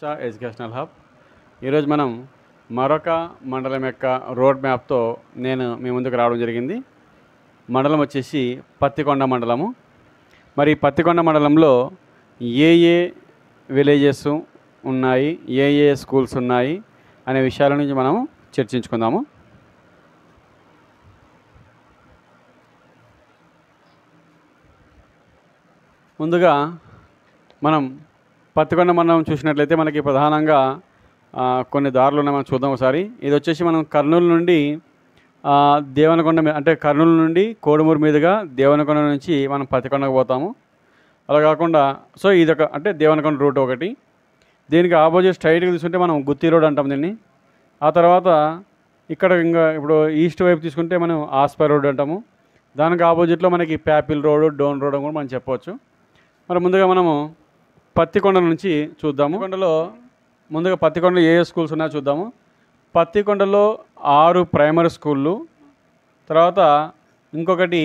Shah educational hub ఈరోజు మనం మరొక మండలం యొక్క రోడ్ మ్యాప్తో నేను మీ ముందుకు రావడం జరిగింది మండలం వచ్చేసి పత్తికొండ మండలము మరి ఈ పత్తికొండ మండలంలో ఏ ఏ విలేజెస్ ఉన్నాయి ఏ ఏ స్కూల్స్ ఉన్నాయి అనే విషయాల నుంచి మనం చర్చించుకుందాము ముందుగా మనం పత్తికొండ మండలం చూసినట్లయితే మనకి ప్రధానంగా ఆ, కొన్ని దారులు ఉన్నాయి మనం చూద్దాం ఒకసారి ఇది వచ్చేసి మనం కర్నూలు నుండి ఆ, దేవనకొండ మీ- అంటే కర్నూలు నుండి కోడుమూరు మీదుగా దేవనకొండ నుంచి మనం పత్తికొండకు పోతాము అలా కాకుండా సో ఇదొక అంటే దేవనకొండ రూట్ ఒకటి దీనికి ఆపోజిట్ స్ట్రైట్గా తీసుకుంటే మనం గుత్తి రోడ్ అంటాం దీన్ని ఆ తర్వాత ఇక్కడ ఇంకా ఇప్పుడు ఈస్ట్ వైపు తీసుకుంటే మనం ఆస్పై రోడ్ అంటాము దానికి ఆపోజిట్లో మనకి ప్యాపిల్ రోడ్ డోన్ రోడ్ అని కూడా మనం చెప్పవచ్చు మరి ముందుగా మనము పత్తికొండ నుంచి చూద్దాము కొండలో ముందుగా పత్తికొండలో ఏ ఏ స్కూల్స్ ఉన్నాయో చూద్దాము పత్తికొండలో ఆరు ప్రైమరీ స్కూళ్ళు తర్వాత ఇంకొకటి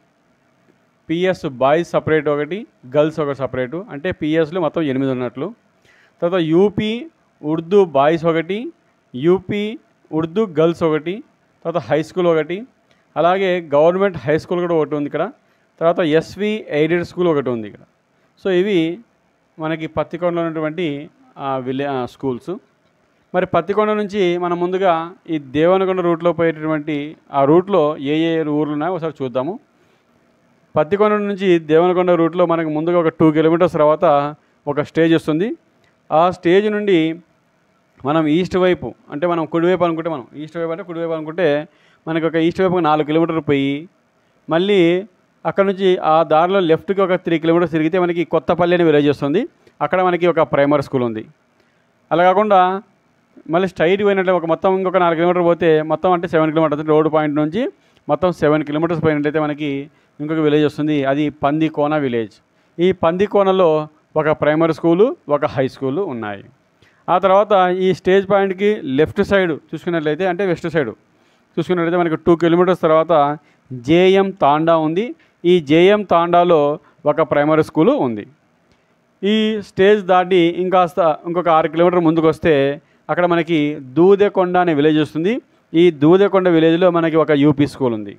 పిఎస్ బాయ్స్ సపరేట్ ఒకటి గర్ల్స్ ఒకటి సపరేటు అంటే పిఎస్లు మొత్తం ఎనిమిది ఉన్నట్లు తర్వాత యూపీ ఉర్దూ బాయ్స్ ఒకటి యూపీ ఉర్దూ గర్ల్స్ ఒకటి తర్వాత హై స్కూల్ ఒకటి అలాగే గవర్నమెంట్ హై స్కూల్ కూడా ఒకటి ఉంది ఇక్కడ తర్వాత ఎస్వి ఎయిడెడ్ స్కూల్ ఒకటి ఉంది ఇక్కడ సో ఇవి మనకి పత్తికొండలో ఉన్నటువంటి ఆ, విలే ఆ, స్కూల్స్ మరి పత్తికొండ నుంచి మనం ముందుగా ఈ దేవనకొండ రూట్లో పోయేటటువంటి ఆ రూట్లో ఏ ఏ ఊర్లు ఉన్నాయో ఒకసారి చూద్దాము పత్తికొండ నుంచి దేవనకొండ రూట్లో మనకు ముందుగా ఒక టూ కిలోమీటర్స్ తర్వాత ఒక స్టేజ్ వస్తుంది ఆ స్టేజ్ నుండి మనం ఈస్ట్ వైపు అంటే మనం కుడివైపు అనుకుంటే మనం ఈస్ట్ వైపు అంటే కుడివైపు అనుకుంటే మనకి ఒక ఈస్ట్ వైపు నాలుగు కిలోమీటర్లు పోయి మళ్ళీ అక్కడ నుంచి ఆ దారిలో లెఫ్ట్కి ఒక త్రీ కిలోమీటర్స్ తిరిగితే మనకి కొత్తపల్లి అనే విలేజ్ వస్తుంది అక్కడ మనకి ఒక ప్రైమరీ స్కూల్ ఉంది అలా కాకుండా మళ్ళీ స్ట్రైట్ పోయినట్లయితే ఒక మొత్తం ఇంకొక నాలుగు కిలోమీటర్ పోతే మొత్తం అంటే సెవెన్ కిలోమీటర్స్ రోడ్ పాయింట్ నుంచి మొత్తం సెవెన్ కిలోమీటర్స్ పోయినట్లయితే మనకి ఇంకొక విలేజ్ వస్తుంది అది పందికోన విలేజ్ ఈ పందికోనలో ఒక ప్రైమరీ స్కూలు ఒక హై స్కూలు ఉన్నాయి ఆ తర్వాత ఈ స్టేజ్ పాయింట్కి లెఫ్ట్ సైడ్ చూసుకున్నట్లయితే అంటే వెస్ట్ సైడ్ చూసుకున్నట్లయితే మనకి టూ కిలోమీటర్స్ తర్వాత జేఎం తాండా ఉంది ఈ జేఎం తాండాలో ఒక ప్రైమరీ స్కూలు ఉంది ఈ స్టేజ్ దాటి ఇంకాస్త ఇంకొక ఆరు కిలోమీటర్ ముందుకు వస్తే అక్కడ మనకి దూదెకొండ అనే విలేజ్ వస్తుంది ఈ దూదెకొండ విలేజ్లో మనకి ఒక యూపీ స్కూల్ ఉంది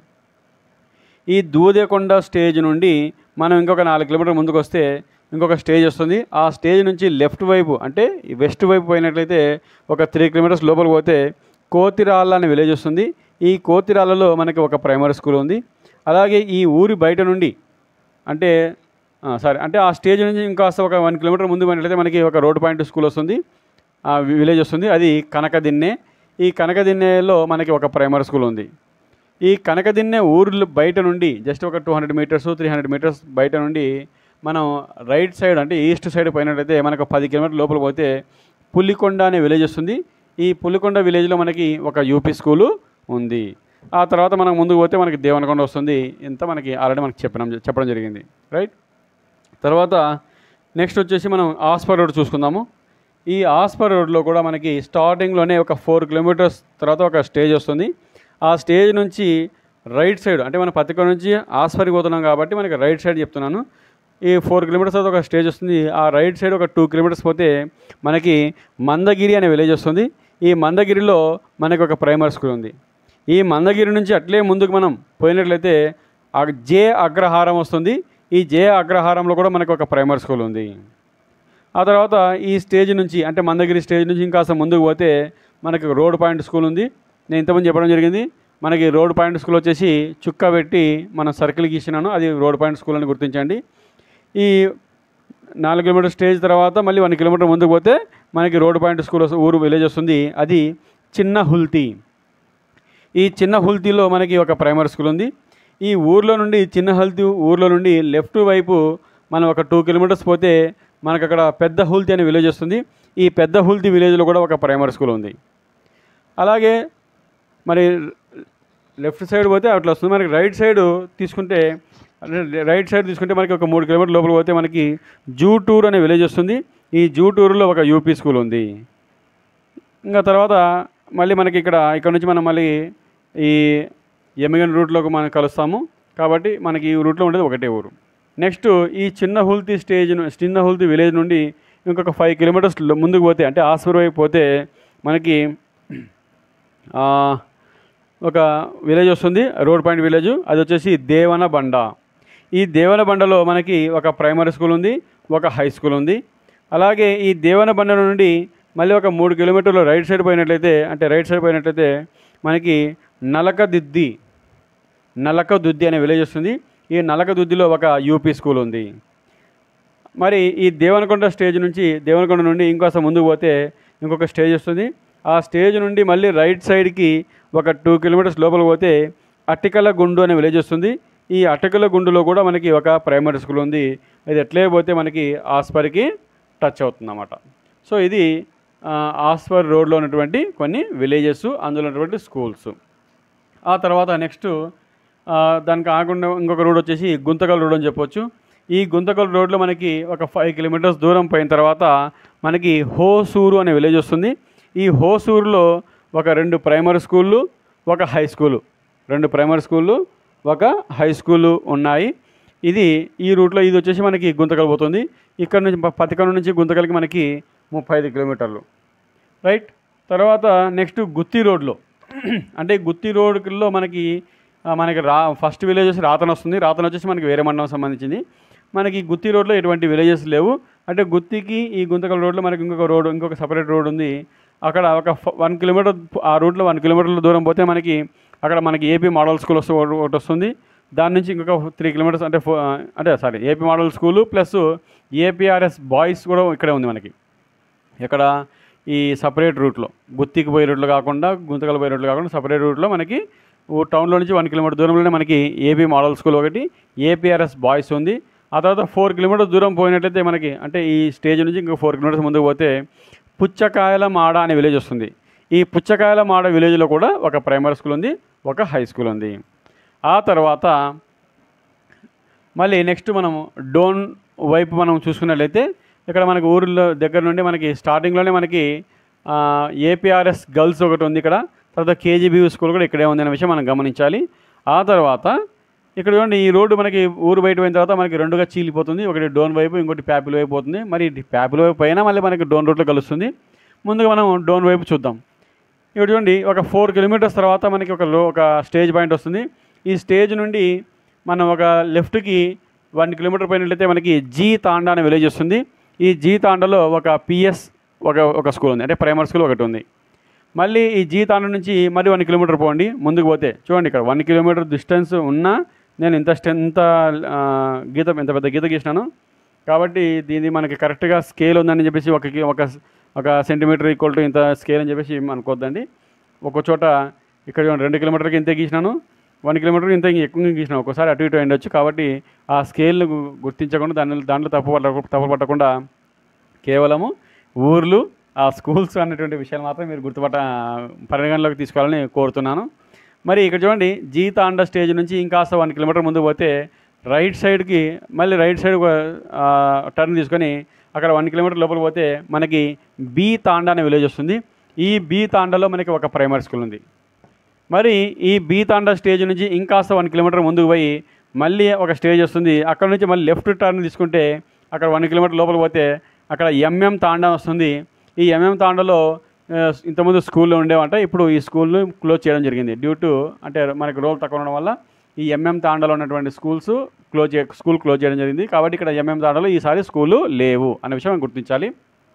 ఈ దూదెకొండ స్టేజ్ నుండి మనం ఇంకొక నాలుగు కిలోమీటర్ ముందుకు వస్తే ఇంకొక స్టేజ్ వస్తుంది ఆ స్టేజ్ నుంచి లెఫ్ట్ వైపు అంటే ఈ వెస్ట్ వైపు పోయినట్లయితే ఒక త్రీ కిలోమీటర్స్ లోపలికి పోతే కోతిరాళ్ళ అనే విలేజ్ వస్తుంది ఈ కోతిరాళ్ళలో మనకి ఒక ప్రైమరీ స్కూల్ ఉంది అలాగే ఈ ఊరి బయట నుండి అంటే సారీ అంటే ఆ స్టేజ్ నుంచి ఇంకాస్త ఒక వన్ కిలోమీటర్ ముందు పోయినట్లయితే మనకి ఒక రోడ్ పాయింట్ స్కూల్ వస్తుంది ఆ వి- విలేజ్ వస్తుంది అది కనకదిన్నె ఈ కనకదిన్నెలో మనకి ఒక ప్రైమరీ స్కూల్ ఉంది ఈ కనకదిన్నె ఊర్లు బయట నుండి జస్ట్ ఒక two hundred metres three hundred metres బయట నుండి మనం రైట్ సైడ్ అంటే ఈస్ట్ సైడ్ పోయినట్లయితే మనకు పది కిలోమీటర్ లోపల పోతే పులికొండ అనే విలేజ్ వస్తుంది ఈ పులికొండ విలేజ్లో మనకి ఒక యూపీ స్కూలు ఉంది ఆ తర్వాత మనం ముందుకు పోతే మనకి దేవనకొండ వస్తుంది ఇంత మనకి ఆల్రెడీ మనకి చెప్పడం చెప్పడం జరిగింది రైట్ తర్వాత నెక్స్ట్ వచ్చేసి మనం ఆస్పర్ రోడ్ చూసుకుందాము ఈ ఆస్పర్ రోడ్లో కూడా మనకి స్టార్టింగ్లోనే ఒక ఫోర్ కిలోమీటర్స్ తర్వాత ఒక స్టేజ్ వస్తుంది ఆ స్టేజ్ నుంచి రైట్ సైడ్ అంటే మన పత్తికొండ నుంచి ఆస్పరికి పోతున్నాం కాబట్టి మనకి రైట్ సైడ్ చెప్తున్నాను ఈ ఫోర్ కిలోమీటర్స్ తర్వాత ఒక స్టేజ్ వస్తుంది ఆ రైట్ సైడ్ ఒక టూ కిలోమీటర్స్ పోతే మనకి మందగిరి అనే విలేజ్ వస్తుంది ఈ మందగిరిలో మనకి ఒక ప్రైమరీ స్కూల్ ఉంది ఈ మందగిరి నుంచి అట్లే ముందుకు మనం పోయినట్లయితే ఆ జే అగ్రహారం వస్తుంది ఈ జే అగ్రహారంలో కూడా మనకు ఒక ప్రైమరీ స్కూల్ ఉంది ఆ తర్వాత ఈ స్టేజ్ నుంచి అంటే మందగిరి స్టేజ్ నుంచి ఇంకాస్త ముందుకు పోతే మనకి రోడ్ పాయింట్ స్కూల్ ఉంది నేను ఇంతకుముందు చెప్పడం జరిగింది మనకి రోడ్ పాయింట్ స్కూల్ వచ్చేసి చుక్క పెట్టి మనం సర్కిల్ గీసినాను అది రోడ్ పాయింట్ స్కూల్ అని గుర్తించండి ఈ నాలుగు కిలోమీటర్ స్టేజ్ తర్వాత మళ్ళీ వన్ కిలోమీటర్ ముందుకు పోతే మనకి రోడ్ పాయింట్ స్కూల్ వస్తు- ఊరు విలేజ్ వస్తుంది అది చిన్న హుల్తీ ఈ చిన్న హుల్తీలో మనకి ఒక ప్రైమరీ స్కూల్ ఉంది ఈ ఊర్లో నుండి చిన్న హుల్తీ ఊర్లో నుండి లెఫ్ట్ వైపు మనం ఒక టూ కిలోమీటర్స్ పోతే మనకు అక్కడ పెద్ద హుల్తీ అనే విలేజ్ వస్తుంది ఈ పెద్ద హుల్తీ విలేజ్లో కూడా ఒక ప్రైమరీ స్కూల్ ఉంది అలాగే మరి లెఫ్ట్ సైడ్ పోతే అట్లా వస్తుంది మనకి రైట్ సైడ్ తీసుకుంటే రైట్ సైడ్ తీసుకుంటే మనకి ఒక మూడు కిలోమీటర్ లోపల పోతే మనకి జూటూర్ అనే విలేజ్ వస్తుంది ఈ జూటూరులో ఒక యూపీ స్కూల్ ఉంది ఇంకా తర్వాత మళ్ళీ మనకి ఇక్కడ ఇక్కడ నుంచి మనం మళ్ళీ ఈ ఎమ్మిగన్ రూట్లోకి మనం కలుస్తాము కాబట్టి మనకి ఈ రూట్లో ఉండేది ఒకటే ఊరు నెక్స్ట్ ఈ చిన్న హుల్తీ స్టేజ్ ను- చిన్న హుల్తీ విలేజ్ నుండి ఇంకొక ఫైవ్ కిలోమీటర్స్ లో- ముందుకు పోతే అంటే ఆస్పూర్ వైపు పోతే మనకి ఆ, ఒక విలేజ్ వస్తుంది రోడ్ పాయింట్ విలేజ్ అది వచ్చేసి దేవన బండ ఈ దేవన బండలో మనకి ఒక ప్రైమరీ స్కూల్ ఉంది ఒక హై స్కూల్ ఉంది అలాగే ఈ దేవన బండ నుండి మళ్ళీ ఒక మూడు కిలోమీటర్లు రైట్ సైడ్ పోయినట్లయితే అంటే రైట్ సైడ్ పోయినట్లయితే మనకి నలకదిద్ది నలకదుద్ది అనే విలేజ్ వస్తుంది ఈ నలకదుద్దిలో ఒక యూపీ స్కూల్ ఉంది మరి ఈ దేవనకొండ స్టేజ్ నుంచి దేవనకొండ నుండి ఇంకోస ముందుకు పోతే ఇంకొక స్టేజ్ వస్తుంది ఆ స్టేజ్ నుండి మళ్ళీ రైట్ సైడ్కి ఒక టూ కిలోమీటర్స్ లోపల పోతే అట్టికల గుండు అనే విలేజ్ వస్తుంది ఈ అట్టికల గుండులో కూడా మనకి ఒక ప్రైమరీ స్కూల్ ఉంది ఇది ఎట్లే పోతే మనకి ఆస్పర్కి టచ్ అవుతుంది అన్నమాట సో ఇది ఆ, ఆస్పర్ రోడ్లో ఉన్నటువంటి కొన్ని విలేజెస్ అందులో ఉన్నటువంటి స్కూల్స్ ఆ తర్వాత నెక్స్ట్ ఆ, దానికి కాకుండా ఇంకొక రోడ్ వచ్చేసి గుంతకల్ రోడ్ అని చెప్పొచ్చు ఈ గుంతకల్ రోడ్లో మనకి ఒక ఫైవ్ కిలోమీటర్స్ దూరం పోయిన తర్వాత మనకి హోసూరు అనే విలేజ్ వస్తుంది ఈ హోసూరులో ఒక రెండు ప్రైమరీ స్కూళ్ళు ఒక హై స్కూలు రెండు ప్రైమరీ స్కూళ్ళు ఒక హై స్కూలు ఉన్నాయి ఇది ఈ రూట్లో ఇది వచ్చేసి మనకి గుంతకల్ పోతుంది ఇక్కడ నుంచి ప- పతికొండ నుంచి గుంతకల్కి మనకి ముప్పై ఐదు కిలోమీటర్లు రైట్ తర్వాత నెక్స్ట్ గుత్తి రోడ్లో అంటే గుత్తి రోడ్లో మనకి ఆ, మనకి రా ఫస్ట్ విలేజ్ వచ్చి రాతన వస్తుంది రాతన వచ్చేసి మనకి వేరే మండలం సంబంధించింది మనకి గుత్తి రోడ్లో ఎటువంటి విలేజెస్ లేవు అంటే గుత్తికి ఈ గుంతకల్ రోడ్లో మనకి ఇంకొక రోడ్ ఇంకొక సపరేట్ రోడ్ ఉంది అక్కడ ఒక వన్ కిలోమీటర్ ఆ రూట్లో వన్ కిలోమీటర్ల దూరం పోతే మనకి అక్కడ మనకి ఏపీ మోడల్ స్కూల్ వస్తూ ఒకటి ఒకటి వస్తుంది దాని నుంచి ఇంకొక త్రీ కిలోమీటర్స్ అంటే ఫో అంటే sorry AP model school plus APRS boys కూడా ఇక్కడే ఉంది మనకి ఇక్కడ ఈ సపరేట్ రూట్లో గుత్తికి పోయే రూట్లో కాకుండా గుంతకల్ పోయే రూట్లో కాకుండా సపరేట్ రూట్లో మనకి ఊ టౌన్లో నుంచి వన్ కిలోమీటర్ దూరంలోనే మనకి ఏపీ మోడల్ స్కూల్ ఒకటి ఏపీఆర్ఎస్ బాయ్స్ ఉంది ఆ తర్వాత ఫోర్ కిలోమీటర్స్ దూరం పోయినట్లయితే మనకి అంటే ఈ స్టేజ్ నుంచి ఇంకో ఫోర్ కిలోమీటర్స్ ముందుకు పోతే పుచ్చకాయల మాడ అనే విలేజ్ వస్తుంది ఈ పుచ్చకాయల మాడ విలేజ్లో కూడా ఒక ప్రైమరీ స్కూల్ ఉంది ఒక హై స్కూల్ ఉంది ఆ తర్వాత మళ్ళీ నెక్స్ట్ మనం డోన్ వైపు మనం చూసుకున్నట్లయితే ఇక్కడ మనకి ఊరిలో దగ్గర నుండి మనకి స్టార్టింగ్లోనే మనకి ఏపీఆర్ఎస్ గర్ల్స్ ఒకటి ఉంది ఇక్కడ తర్వాత కేజీబీ స్కూల్ కూడా ఇక్కడే ఉంది అనే విషయం మనం గమనించాలి ఆ తర్వాత ఇక్కడ చూడండి ఈ రోడ్డు మనకి ఊరు బయట పోయిన తర్వాత మనకి రెండుగా చీలిపోతుంది ఒకటి డోన్ వైపు ఇంకోటి ప్యాపిల్ వైపు పోతుంది మరి ఇది ప్యాపిల్ వైపు పైన మళ్ళీ మనకి డోన్ రోడ్లో కలుస్తుంది ముందుగా మనం డోన్ వైపు చూద్దాం ఇక్కడ చూడండి ఒక ఫోర్ కిలోమీటర్స్ తర్వాత మనకి ఒక లో ఒక స్టేజ్ పాయింట్ వస్తుంది ఈ స్టేజ్ నుండి మనం ఒక లెఫ్ట్కి వన్ కిలోమీటర్ పోయినట్లయితే మనకి జీ తాండా అనే విలేజ్ వస్తుంది ఈ జీ తాండాలో ఒక పిఎస్ ఒక ఒక స్కూల్ ఉంది అంటే ప్రైమరీ స్కూల్ ఒకటి ఉంది మళ్ళీ ఈ జీ తాండా నుంచి మళ్ళీ వన్ కిలోమీటర్ పోండి ముందుకు పోతే చూడండి ఇక్కడ వన్ కిలోమీటర్ డిస్టెన్స్ ఉన్నా నేను ఇంత స్టె ఇంత ఆ, గీత ఇంత పెద్ద గీత గీసినాను కాబట్టి దీన్ని మనకి కరెక్ట్గా స్కేల్ ఉందని చెప్పేసి ఒక కి- ఒక ఒక సెంటీమీటర్ ఈక్వల్ టు ఇంత స్కేల్ అని చెప్పేసి అనుకోవద్దండి ఒక చోట ఇక్కడ చూడండి రెండు కిలోమీటర్కి ఇంతే గీసినాను వన్ కిలోమీటర్ ఇంత ఎక్కువ గీసినాను ఒక్కోసారి అటు ఇటు ఉండొచ్చు కాబట్టి ఆ స్కేల్ను గు- గుర్తించకుండా దాని దాంట్లో తప్పు పట్ట తప్పు పట్టకుండా కేవలము ఊర్లు ఆ స్కూల్స్ అనేటువంటి విషయాలు మాత్రం మీరు గుర్తుపట్ట పరిగణలోకి తీసుకోవాలని కోరుతున్నాను మరి ఇక్కడ చూడండి జీ తాండా స్టేజ్ నుంచి ఇంకాస్త వన్ కిలోమీటర్ ముందు పోతే రైట్ సైడ్కి మళ్ళీ రైట్ సైడ్ టర్న్ తీసుకొని అక్కడ వన్ కిలోమీటర్ లోపల పోతే మనకి బీ తాండా అనే విలేజ్ వస్తుంది ఈ బీ తాండాలో మనకి ఒక ప్రైమరీ స్కూల్ ఉంది మరి ఈ బీ తాండా స్టేజ్ నుంచి ఇంకాస్త వన్ కిలోమీటర్ ముందుకు పోయి మళ్ళీ ఒక స్టేజ్ వస్తుంది అక్కడ నుంచి మళ్ళీ లెఫ్ట్ టర్న్ తీసుకుంటే అక్కడ వన్ కిలోమీటర్ లోపల పోతే అక్కడ ఎంఎం తాండా వస్తుంది ఈ ఎంఎం తాండాలో ఆ, ఇంతకుముందు స్కూల్లో ఉండేవంట ఇప్పుడు ఈ స్కూల్ను క్లోజ్ చేయడం జరిగింది డ్యూ టు అంటే మనకి రోల్ తక్కువ ఉండడం వల్ల ఈ ఎంఎం తాండాలో ఉన్నటువంటి స్కూల్స్ క్లోజ్ చే స్కూల్ క్లోజ్ చేయడం జరిగింది కాబట్టి ఇక్కడ ఎంఎం తాండాలో ఈసారి స్కూలు లేవు అనే విషయం మనం గుర్తించాలి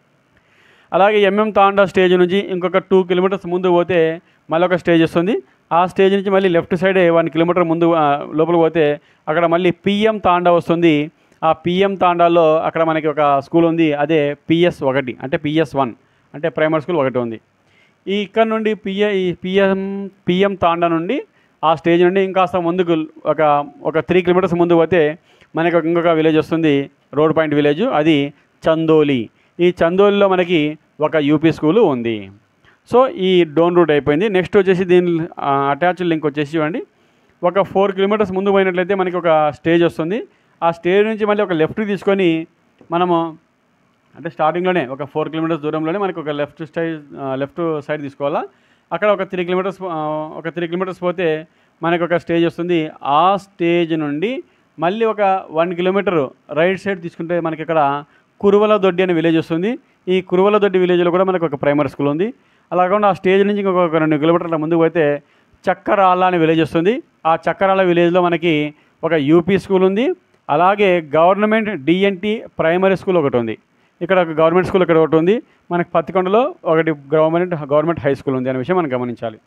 అలాగే ఎంఎం తాండా స్టేజ్ నుంచి ఇంకొక టూ కిలోమీటర్స్ ముందు పోతే మళ్ళీ ఒక స్టేజ్ వస్తుంది ఆ స్టేజ్ నుంచి మళ్ళీ లెఫ్ట్ సైడ్ వన్ కిలోమీటర్ ముందు ఆ, లోపల పోతే అక్కడ మళ్ళీ పిఎం తాండా వస్తుంది ఆ పిఎం తాండాలో అక్కడ మనకి ఒక స్కూల్ ఉంది అదే పిఎస్ ఒకటి అంటే పిఎస్ వన్ అంటే ప్రైమరీ స్కూల్ ఒకటి ఉంది ఈ ఇక్కడ నుండి పిఏ ఈ పిఎం పిఎం తాండా నుండి ఆ స్టేజ్ నుండి ఇంకాస్త ముందుకు ఒక ఒక త్రీ కిలోమీటర్స్ ముందు పోతే మనకి ఒక ఇంకొక విలేజ్ వస్తుంది రోడ్ పాయింట్ విలేజ్ అది చందోలి ఈ చందోలిలో మనకి ఒక యూపీ స్కూలు ఉంది సో ఈ డోన్ రూట్ అయిపోయింది నెక్స్ట్ వచ్చేసి దీని అటాచ్ లింక్ వచ్చేసి ఇవ్వండి ఒక ఫోర్ కిలోమీటర్స్ ముందు పోయినట్లయితే మనకి ఒక స్టేజ్ వస్తుంది ఆ స్టేజ్ నుంచి మళ్ళీ ఒక లెఫ్ట్ తీసుకొని మనము అంటే స్టార్టింగ్లోనే ఒక ఫోర్ కిలోమీటర్స్ దూరంలోనే మనకి ఒక లెఫ్ట్ సైడ్ లెఫ్ట్ సైడ్ తీసుకోవాలా అక్కడ ఒక త్రీ కిలోమీటర్స్ ఆ, ఒక త్రీ కిలోమీటర్స్ పోతే మనకి ఒక స్టేజ్ వస్తుంది ఆ స్టేజ్ నుండి మళ్ళీ ఒక వన్ కిలోమీటర్ రైట్ సైడ్ తీసుకుంటే మనకి ఇక్కడ కురువల దొడ్డి అనే విలేజ్ వస్తుంది ఈ కురువల దొడ్డి విలేజ్లో కూడా మనకు ఒక ప్రైమరీ స్కూల్ ఉంది అలా కాకుండా ఆ స్టేజ్ నుంచి ఇంకొక రెండు కిలోమీటర్ల ముందుకు పోతే చక్కరాళ్ళ అనే విలేజ్ వస్తుంది ఆ చక్కరాళ్ళ విలేజ్లో మనకి ఒక యూపీ స్కూల్ ఉంది అలాగే గవర్నమెంట్ డిఎన్టీ ప్రైమరీ స్కూల్ ఒకటి ఉంది ఇక్కడ ఒక గవర్నమెంట్ స్కూల్ ఇక్కడ ఒకటి ఉంది మనకి పత్తికొండలో ఒకటి గవర్నమెంట్ గవర్నమెంట్ హై స్కూల్ ఉంది అనే విషయం మనం గమనించాలి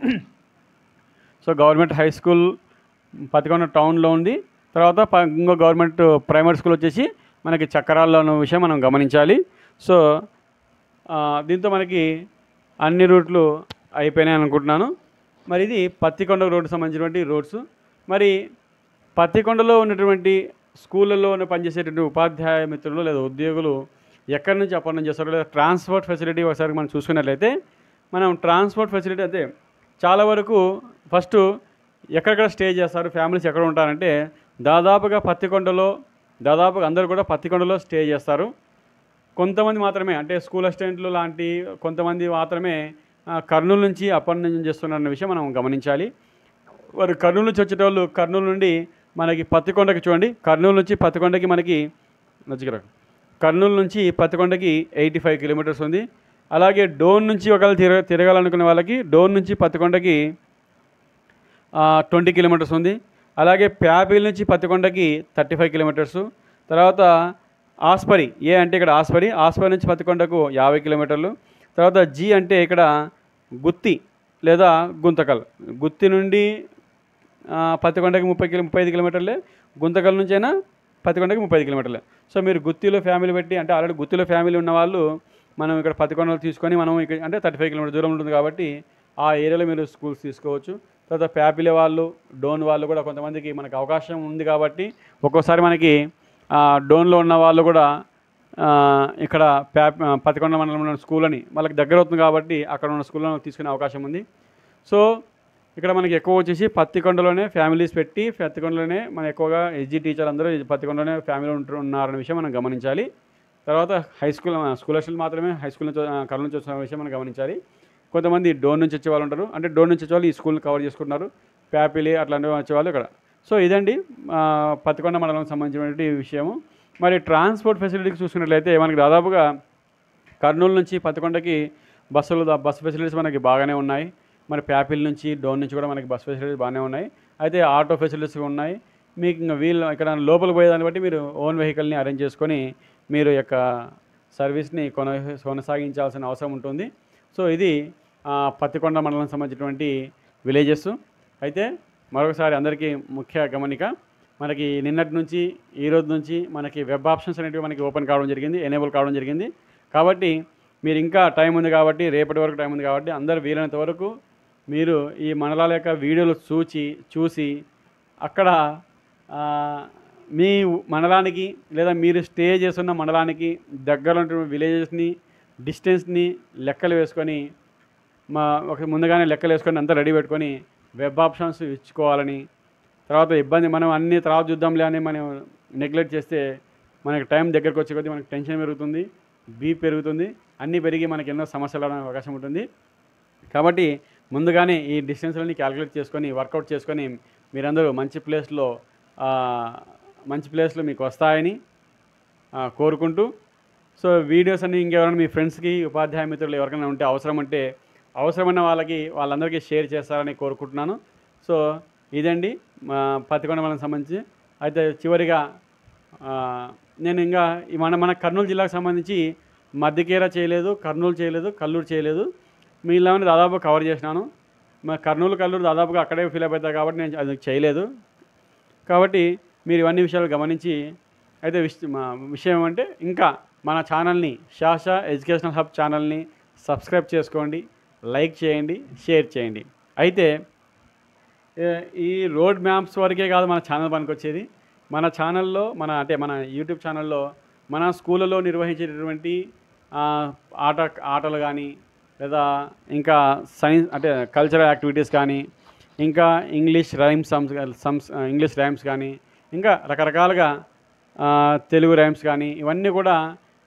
so government high school Pattikonda టౌన్లో ఉంది తర్వాత ప- ఇంకో గవర్నమెంట్ ప్రైమరీ స్కూల్ వచ్చేసి మనకి చక్కరాల్లో ఉన్న విషయం మనం గమనించాలి సో ఆ, దీంతో మనకి అన్ని రూట్లు అయిపోయినాయి అనుకుంటున్నాను మరి ఇది పత్తికొండ రోడ్డు సంబంధించినటువంటి రోడ్స్ మరి పత్తికొండలో ఉన్నటువంటి స్కూళ్ళల్లో ఉన్న పనిచేసేటువంటి ఉపాధ్యాయ మిత్రులు లేదా ఉద్యోగులు ఎక్కడి నుంచి అప్పటి చేస్తారో లేదా ట్రాన్స్పోర్ట్ ఫెసిలిటీ ఒకసారి మనం చూసుకున్నట్లయితే మనం ట్రాన్స్పోర్ట్ ఫెసిలిటీ అంటే చాలా వరకు ఫస్ట్ ఎక్కడెక్కడ స్టే చేస్తారు ఫ్యామిలీస్ ఎక్కడ ఉంటారంటే దాదాపుగా పత్తికొండలో దాదాపుగా అందరూ కూడా పత్తికొండలో స్టే చేస్తారు కొంతమంది మాత్రమే అంటే స్కూల్ అసిస్టెంట్లు లాంటి కొంతమంది మాత్రమే ఆ, కర్నూలు నుంచి అపాయింట్మెంట్ చేస్తున్నారన్న విషయం మనం గమనించాలి వారు కర్నూలు నుంచి వచ్చేటోళ్ళు కర్నూలు నుండి మనకి పత్తికొండకి చూడండి కర్నూలు నుంచి పత్తికొండకి మనకి నచ్చికరా కర్నూలు నుంచి పత్తికొండకి ఎయిటీ ఫైవ్ కిలోమీటర్స్ ఉంది అలాగే డోన్ నుంచి ఒకవేళ తిరగ తిరగాలనుకునే వాళ్ళకి డోన్ నుంచి పత్తికొండకి ట్వంటీ కిలోమీటర్స్ ఉంది అలాగే ప్యాపిల్ నుంచి పత్తికొండకి థర్టీ ఫైవ్ కిలోమీటర్స్ తర్వాత ఆస్పరి ఏ అంటే ఇక్కడ ఆస్పరి ఆస్పరి నుంచి పత్తికొండకు యాభై కిలోమీటర్లు తర్వాత జీ అంటే ఇక్కడ గుత్తి లేదా గుంతకల్ గుత్తి నుండి ఆ, పత్తికొండకి ముప్పై కిలో ముప్పై ఐదు కిలోమీటర్లే గుంతకల్ నుంచి అయినా పత్తికొండకి ముప్పై ఐదు కిలోమీటర్లే సో మీరు గుత్తిలో ఫ్యామిలీ పెట్టి అంటే ఆల్రెడీ గుత్తిలో ఫ్యామిలీ ఉన్న వాళ్ళు మనం ఇక్కడ పత్తికొండలు తీసుకొని మనం ఇక్కడ అంటే థర్టీ ఫైవ్ కిలోమీటర్ దూరం ఉంటుంది కాబట్టి ఆ ఏరియాలో మీరు స్కూల్స్ తీసుకోవచ్చు తర్వాత ప్యాపిలే వాళ్ళు డోన్ వాళ్ళు కూడా కొంతమందికి మనకు అవకాశం ఉంది కాబట్టి ఒక్కోసారి మనకి ఆ, డోన్లో ఉన్న వాళ్ళు కూడా ఆ, ఇక్కడ ప్యా పత్తికొండ మండలంలో ఉన్న స్కూల్ అని వాళ్ళకి దగ్గర అవుతుంది కాబట్టి అక్కడ ఉన్న స్కూల్లో తీసుకునే అవకాశం ఉంది సో ఇక్కడ మనకి ఎక్కువ వచ్చేసి పత్తికొండలోనే ఫ్యామిలీస్ పెట్టి పత్తికొండలోనే మన ఎక్కువగా ఎస్జీ టీచర్ అందరూ ఈ పత్తికొండలోనే ఫ్యామిలీ ఉంటు ఉన్నారనే విషయం మనం గమనించాలి తర్వాత హై స్కూల్ స్కూల్ హాస్టల్ మాత్రమే హై స్కూల్ నుంచి ఆ, కర్నూలు నుంచి వచ్చిన విషయం మనం గమనించాలి కొంతమంది డోన్ నుంచి వచ్చే వాళ్ళు ఉంటారు అంటే డోన్ నుంచి వచ్చే వాళ్ళు ఈ స్కూల్ని కవర్ చేసుకుంటున్నారు ప్యాపిలి అట్లాంటివి వచ్చే వాళ్ళు ఇక్కడ సో ఇదండి ఆ, పత్తికొండ మండలం సంబంధించినటువంటి విషయము మరి ట్రాన్స్పోర్ట్ ఫెసిలిటీకి చూసుకున్నట్లయితే మనకి దాదాపుగా కర్నూలు నుంచి పత్తికొండకి బస్సులు బస్సు ఫెసిలిటీస్ మనకి బాగానే ఉన్నాయి మరి ప్యాపిల్ నుంచి డోన్ నుంచి కూడా మనకి బస్ ఫెసిలిటీస్ బాగానే ఉన్నాయి అయితే ఆటో ఫెసిలిటీస్ కూడా ఉన్నాయి మీకు ఇంకా వీళ్ళు ఇక్కడ లోపలికి పోయేదాన్ని బట్టి మీరు ఓన్ వెహికల్ని అరేంజ్ చేసుకొని మీరు ఈ యొక్క సర్వీస్ని కొన కొనసాగించాల్సిన అవసరం ఉంటుంది సో ఇది ఆ, పత్తికొండ మండలం సంబంధించినటువంటి విలేజెస్ అయితే మరొకసారి అందరికీ ముఖ్య గమనిక మనకి నిన్నటి నుంచి ఈ రోజు నుంచి మనకి వెబ్ ఆప్షన్స్ అనేటివి మనకి ఓపెన్ కావడం జరిగింది ఎనేబుల్ కావడం జరిగింది కాబట్టి మీరు ఇంకా టైం ఉంది కాబట్టి రేపటి వరకు టైం ఉంది కాబట్టి అందరు వీలైనంత వరకు మీరు ఈ మండలాల యొక్క వీడియోలు చూచి చూసి అక్కడ ఆ, మీ మండలానికి లేదా మీరు స్టే చేస్తున్న మండలానికి దగ్గర ఉన్నటువంటి విలేజెస్ని డిస్టెన్స్ని లెక్కలు వేసుకొని మా ఒక ముందుగానే లెక్కలు వేసుకొని అంతా రెడీ పెట్టుకొని వెబ్ ఆప్షన్స్ ఇచ్చుకోవాలని తర్వాత ఇబ్బంది మనం అన్ని తర్వాత చూద్దాంలే అని మనం నెగ్లెక్ట్ చేస్తే మనకి టైం దగ్గరకు వచ్చే కొద్దీ మనకి టెన్షన్ పెరుగుతుంది బీపీ పెరుగుతుంది అన్నీ పెరిగి మనకి ఎన్నో సమస్యలు రావడానికి అవకాశం ఉంటుంది కాబట్టి ముందుగానే ఈ డిస్టెన్స్లన్నీ క్యాలిక్యులేట్ చేసుకొని వర్కౌట్ చేసుకొని మీరందరూ మంచి ప్లేస్లో ఆ, మంచి ప్లేస్లో మీకు వస్తాయని ఆ, కోరుకుంటూ సో వీడియోస్ అన్ని ఇంకెవరైనా మీ ఫ్రెండ్స్కి ఉపాధ్యాయ మిత్రులు ఎవరికైనా ఉంటే అవసరం ఉంటే అవసరమైన వాళ్ళకి వాళ్ళందరికీ షేర్ చేస్తారని కోరుకుంటున్నాను సో ఇదండి మా పత్తికొండ మండలం సంబంధించి అయితే చివరిగా ఆ, నేను ఇంకా ఈ మన మన కర్నూలు జిల్లాకు సంబంధించి మధ్యకేర చేయలేదు కర్నూలు చేయలేదు కల్లూరు చేయలేదు మిగిలినవన్నీ దాదాపు కవర్ చేసినాను మా కర్నూలు కల్లూరు దాదాపుగా అక్కడే ఫిల్ అప్ అవుతాయి కాబట్టి నేను అది చేయలేదు కాబట్టి మీరు ఇవన్నీ విషయాలు గమనించి అయితే విష మా విషయం ఏమంటే ఇంకా మన ఛానల్ని శాష ఎడ్యుకేషనల్ హబ్ ఛానల్ని సబ్స్క్రైబ్ చేసుకోండి లైక్ చేయండి షేర్ చేయండి అయితే ఏ- ఈ రోడ్ మ్యాప్స్ వరకే కాదు మన ఛానల్ పనికొచ్చేది మన ఛానల్లో మన అంటే మన యూట్యూబ్ ఛానల్లో మన స్కూళ్ళలో నిర్వహించేటటువంటి ఆ, ఆట ఆటలు కానీ లేదా ఇంకా సైన్స్ అంటే కల్చరల్ యాక్టివిటీస్ కానీ ఇంకా English rhymes sums sums English rhymes కానీ ఇంకా రకరకాలుగా ఆ, తెలుగు రైమ్స్ కానీ ఇవన్నీ కూడా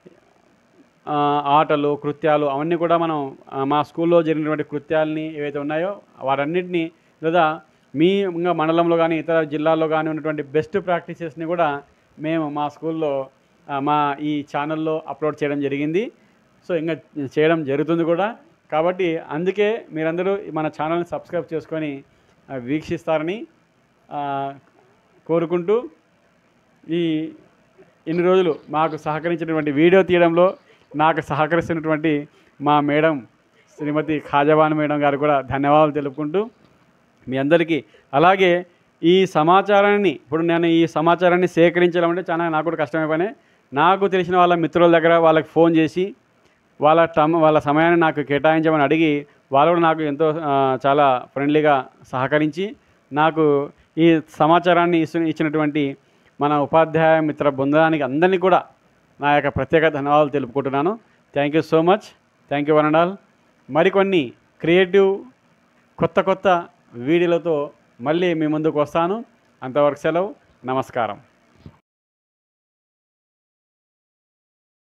ఆ, ఆటలు కృత్యాలు అవన్నీ కూడా మనం ఆ, మా స్కూల్లో జరిగినటువంటి కృత్యాలని ఏవైతే ఉన్నాయో వాటన్నిటిని లేదా మీ ఇంకా మండలంలో కానీ ఇతర జిల్లాల్లో కానీ ఉన్నటువంటి బెస్ట్ ప్రాక్టీసెస్ని కూడా మేము మా స్కూల్లో ఆ, మా ఈ ఛానల్లో అప్లోడ్ చేయడం జరిగింది సో ఇంకా చేయడం జరుగుతుంది కూడా కాబట్టి అందుకే మీరందరూ మన ఛానల్ని సబ్స్క్రైబ్ చేసుకొని ఆ, వీక్షిస్తారని ఆ, కోరుకుంటూ ఈ ఇన్ని రోజులు మాకు సహకరించినటువంటి వీడియో తీయడంలో నాకు సహకరిస్తున్నటువంటి మా మేడం శ్రీమతి ఖాజాబాన్ మేడం గారు కూడా ధన్యవాదాలు తెలుపుకుంటూ మీ అందరికీ అలాగే ఈ సమాచారాన్ని ఇప్పుడు నేను ఈ సమాచారాన్ని సేకరించడం అంటే చాలా నాకు కూడా కష్టమే పనే నాకు తెలిసిన వాళ్ళ మిత్రుల దగ్గర వాళ్ళకి ఫోన్ చేసి వాళ్ళ టమ్ వాళ్ళ సమయాన్ని నాకు కేటాయించమని అడిగి వాళ్ళు కూడా నాకు ఎంతో ఆ, చాలా ఫ్రెండ్లీగా సహకరించి నాకు ఈ సమాచారాన్ని ఇస్తు ఇచ్చినటువంటి మన ఉపాధ్యాయ మిత్ర బృందానికి అందరినీ కూడా నా యొక్క ప్రత్యేక ధన్యవాదాలు తెలుపుకుంటున్నాను thank you so much thank you one and all మరికొన్ని క్రియేటివ్ కొత్త కొత్త వీడియోలతో మళ్ళీ మీ ముందుకు వస్తాను అంతవరకు సెలవు నమస్కారం